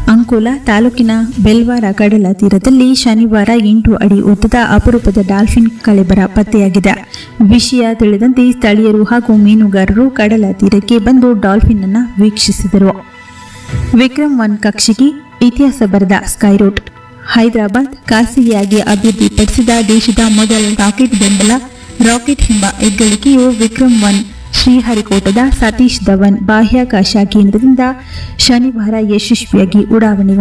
ಅಂಕೋಲಾ ತಾಲೂಕಿನ ಬೆಲ್ವಾರ ಕಡಲ ತೀರದಲ್ಲಿ ಶನಿವಾರ ಎಂಟು ಅಡಿ ಉದ್ದದ ಅಪರೂಪದ ಡಾಲ್ಫಿನ್ ಕಳೆಬರ ಪತ್ತೆಯಾಗಿದೆ ವಿಷಯ ತಿಳಿದಂತೆ ಸ್ಥಳೀಯರು ಹಾಗೂ ಮೀನುಗಾರರು ಕಡಲ ತೀರಕ್ಕೆ ಬಂದು ಡಾಲ್ಫಿನ್ ಅನ್ನು ವೀಕ್ಷಿಸಿದರು ವಿಕ್ರಮ್ ಒನ್ ಕಕ್ಷೆಗೆ ಇತಿಹಾಸ ಬರೆದ ಸ್ಕೈರೋಟ್ ಹೈದರಾಬಾದ್ ಖಾಸಗಿಯಾಗಿ ಅಭಿವೃದ್ಧಿಪಡಿಸಿದ ದೇಶದ ಮೊದಲ ರಾಕೆಟ್ ಬೆಂಬಲ ರಾಕೆಟ್ ಎಂಬ ಹೆಗ್ಗಳಿಕೆಯು ವಿಕ್ರಮ್ ಒನ್ ಶ್ರೀಹರಿಕೋಟದ ಸತೀಶ್ ಧವನ್ ಬಾಹ್ಯಾಕಾಶ ಕೇಂದ್ರದಿಂದ ಶನಿವಾರ ಯಶಸ್ವಿಯಾಗಿ ಉಡಾವಣೆ